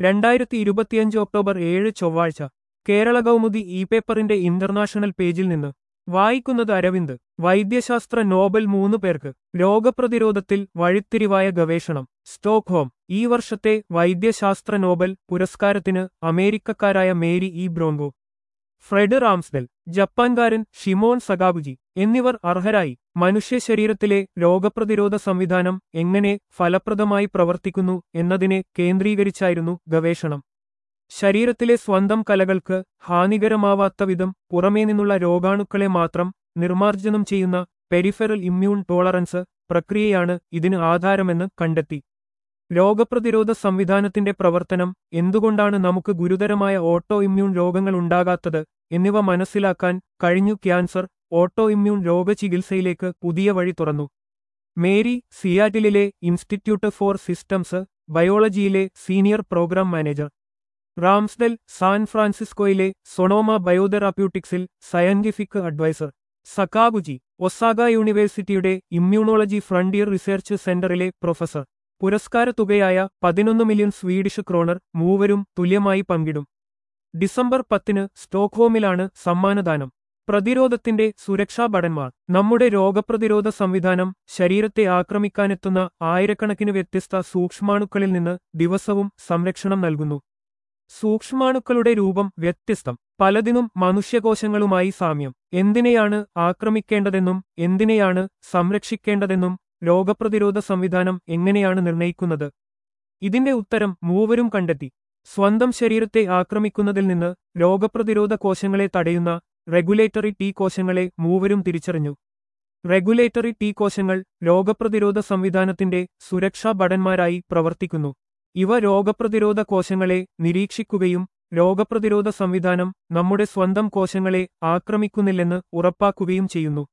രണ്ടായിരത്തി ഇരുപത്തിയഞ്ച് ഒക്ടോബർ ഏഴ് ചൊവ്വാഴ്ച കേരള കൗമുദി ഇ പേപ്പറിന്റെ ഇന്റർനാഷണൽ പേജിൽ നിന്ന് വായിക്കുന്നത് അരവിന്ദ് വൈദ്യശാസ്ത്ര നോബൽ മൂന്ന് പേർക്ക് രോഗപ്രതിരോധത്തിൽ വഴിത്തിരിവായ ഗവേഷണം സ്റ്റോക്ക്ഹോം ഈ വർഷത്തെ വൈദ്യശാസ്ത്ര നോബൽ പുരസ്കാരത്തിന് അമേരിക്കക്കാരായ Mary E Brunkow Fred Ramsdell ജപ്പാൻകാരൻ ഷിമോൺ സഗാബുജി എന്നിവർ അർഹരായി മനുഷ്യ ശരീരത്തിലെ രോഗപ്രതിരോധ സംവിധാനം എങ്ങനെ ഫലപ്രദമായി പ്രവർത്തിക്കുന്നു എന്നതിനെ കേന്ദ്രീകരിച്ചായിരുന്നു ഗവേഷണം ശരീരത്തിലെ സ്വന്തം കലകൾക്ക് ഹാനികരമാവാത്ത വിധം പുറമേ നിന്നുള്ള രോഗാണുക്കളെ മാത്രം നിർമ്മാർജ്ജനം ചെയ്യുന്ന പെരിഫെറൽ ഇമ്മ്യൂൺ ടോളറൻസ് പ്രക്രിയയാണ് ഇതിന് ആധാരമെന്ന് കണ്ടെത്തി രോഗപ്രതിരോധ സംവിധാനത്തിന്റെ പ്രവർത്തനം എന്തുകൊണ്ടാണ് നമുക്ക് ഗുരുതരമായ ഓട്ടോ ഇമ്മ്യൂൺ രോഗങ്ങൾ ഉണ്ടാകാത്തത് എന്നിവ മനസ്സിലാക്കാൻ കഴിഞ്ഞു ക്യാൻസർ ഓട്ടോ ഇമ്മ്യൂൺ രോഗചികിത്സയിലേക്ക് പുതിയ വഴി തുറന്നു മേരി സിയാറ്റിലിലെ ഇൻസ്റ്റിറ്റ്യൂട്ട് ഫോർ സിസ്റ്റംസ് ബയോളജിയിലെ senior program manager Ramsdell San ഫ്രാൻസിസ്കോയിലെ സൊണോമ ബയോതെറാപ്യൂട്ടിക്സിൽ സയന്റിഫിക് അഡ്വൈസർ സക്കാബുജി ഒസാഗ യൂണിവേഴ്സിറ്റിയുടെ ഇമ്മ്യൂണോളജി ഫ്രണ്ടിയർ റിസർച്ച് സെന്ററിലെ പ്രൊഫസർ പുരസ്കാര തുകയായ പതിനൊന്ന് മില്യൺ സ്വീഡിഷ് ക്രോണർ മൂവരും തുല്യമായി പങ്കിടും ഡിസംബർ പത്തിന് സ്റ്റോക്ക്ഹോമിലാണ് സമ്മാനദാനം പ്രതിരോധത്തിന്റെ സുരക്ഷാ ഭടന്മാർ നമ്മുടെ രോഗപ്രതിരോധ സംവിധാനം ശരീരത്തെ ആക്രമിക്കാനെത്തുന്ന ആയിരക്കണക്കിന് വ്യത്യസ്ത സൂക്ഷ്മാണുക്കളിൽ നിന്ന് ദിവസവും സംരക്ഷണം നൽകുന്നു സൂക്ഷ്മാണുക്കളുടെ രൂപം വ്യത്യസ്തം പലതിനും മനുഷ്യകോശങ്ങളുമായി സാമ്യം എന്തിനെയാണ് ആക്രമിക്കേണ്ടതെന്നും എന്തിനെയാണ് സംരക്ഷിക്കേണ്ടതെന്നും രോഗപ്രതിരോധ സംവിധാനം എങ്ങനെയാണ് നിർണയിക്കുന്നത് ഇതിന്റെ ഉത്തരം മൂവരും കണ്ടെത്തി സ്വന്തം ശരീരത്തെ ആക്രമിക്കുന്നതിൽ നിന്ന് രോഗപ്രതിരോധ കോശങ്ങളെ തടയുന്ന റെഗുലേറ്ററി ടി കോശങ്ങളെ മൂവരും തിരിച്ചറിഞ്ഞു റെഗുലേറ്ററി ടി കോശങ്ങൾ രോഗപ്രതിരോധ സംവിധാനത്തിന്റെ സുരക്ഷാ ഭടന്മാരായി പ്രവർത്തിക്കുന്നു ഇവ രോഗപ്രതിരോധ കോശങ്ങളെ നിരീക്ഷിക്കുകയും രോഗപ്രതിരോധ സംവിധാനം നമ്മുടെ സ്വന്തം കോശങ്ങളെ ആക്രമിക്കുന്നില്ലെന്ന് ഉറപ്പാക്കുകയും ചെയ്യുന്നു